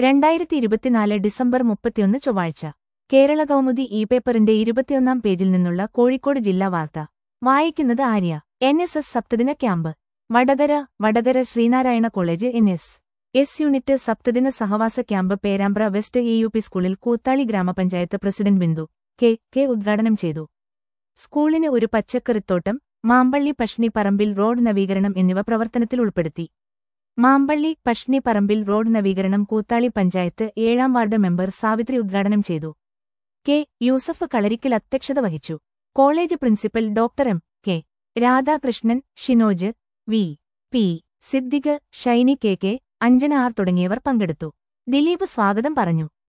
രണ്ടായിരത്തി ഇരുപത്തിനാല് ഡിസംബർ മുപ്പത്തിയൊന്ന് ചൊവ്വാഴ്ച കേരള കൗമുദി ഇ പേപ്പറിന്റെ ഇരുപത്തിയൊന്നാം പേജിൽ നിന്നുള്ള കോഴിക്കോട് ജില്ലാ വാർത്ത വായിക്കുന്നത് ആര്യ എൻ എസ് എസ് സപ്തദിന camp Vadakara Vadakara Sreenarayana college N S S unit സപ്തദിന സഹവാസ camp Perambra west A U P സ്കൂളിൽ കൂത്താളി ഗ്രാമപഞ്ചായത്ത് പ്രസിഡന്റ് ബിന്ദു കെ കെ ഉദ്ഘാടനം ചെയ്തു സ്കൂളിന് ഒരു പച്ചക്കറിത്തോട്ടം മാമ്പള്ളി പഷ്ണി പറമ്പിൽ റോഡ് നവീകരണം എന്നിവ പ്രവർത്തനത്തിൽ ഉൾപ്പെടുത്തി മാമ്പള്ളി പഷ്ണി പറമ്പിൽ റോഡ് നവീകരണം കൂത്താളി പഞ്ചായത്ത് ഏഴാം വാർഡ് മെമ്പർ സാവിത്രി ഉദ്ഘാടനം ചെയ്തു കെ യൂസഫ് കളരിക്കൽ അധ്യക്ഷത വഹിച്ചു college principal doctor M K Radhakrishnan Shinoj V P Siddique Shiny K K Anjana R തുടങ്ങിയവർ പങ്കെടുത്തു ദിലീപ് സ്വാഗതം പറഞ്ഞു